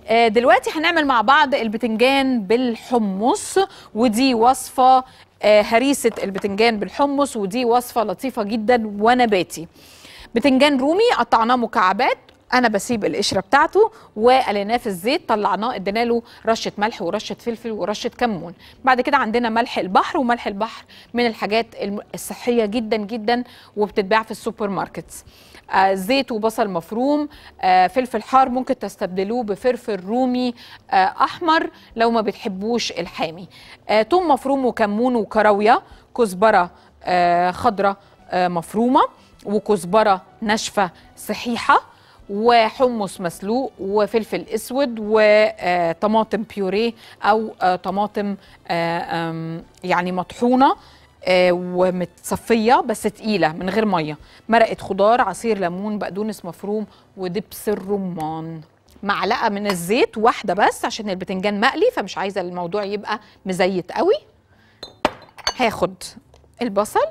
آه، دلوقتي هنعمل مع بعض البتنجان بالحمص ودي وصفة آه، هريسة البتنجان بالحمص ودي وصفة لطيفة جدا ونباتي بتنجان رومي قطعناه مكعبات انا بسيب القشره بتاعته وقليناه في الزيت طلعناه ادينا له رشه ملح ورشه فلفل ورشه كمون بعد كده عندنا ملح البحر وملح البحر من الحاجات الم- الصحيه جدا جدا وبتتباع في السوبر ماركتس آه زيت وبصل مفروم آه فلفل حار ممكن تستبدلوه بفلفل رومي آه احمر لو ما بتحبوش الحامي آه توم مفروم وكمون وكراويه كزبره آه خضراء آه مفرومه وكزبره ناشفه صحيحه وحمص مسلوق وفلفل اسود وطماطم بيوريه او آه، طماطم آه، آم، يعني مطحونه آه، ومتصفيه بس تقيله من غير ميه مرقه خضار عصير ليمون بقدونس مفروم ودبس الرمان معلقه من الزيت واحده بس عشان البتنجان مقلي فمش عايزه الموضوع يبقى مزيت قوي هاخد البصل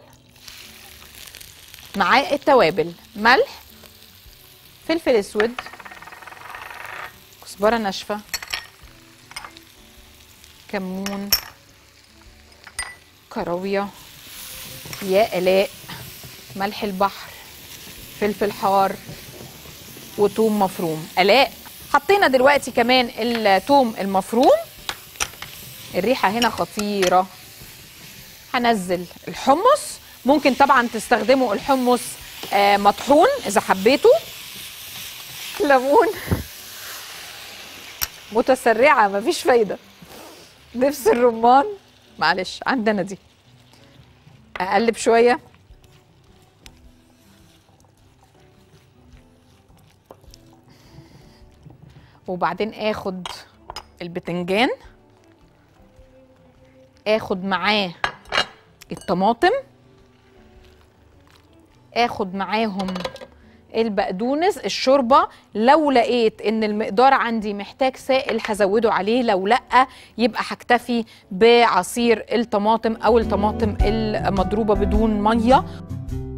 معاه التوابل ملح فلفل اسود كزبره ناشفه كمون كراويه يا الاء ملح البحر فلفل حار وتوم مفروم الاء حطينا دلوقتي كمان التوم المفروم الريحه هنا خطيره هنزل الحمص ممكن طبعا تستخدموا الحمص آه، مطحون اذا حبيتوا ليمون متسرعه مفيش فايده دبس الرمان معلش عندنا دي اقلب شويه وبعدين اخد البتنجان اخد معاه الطماطم اخد معاهم البقدونس الشوربه لو لقيت ان المقدار عندي محتاج سائل هزوده عليه لو لا يبقى هكتفي بعصير الطماطم او الطماطم المضروبه بدون ميه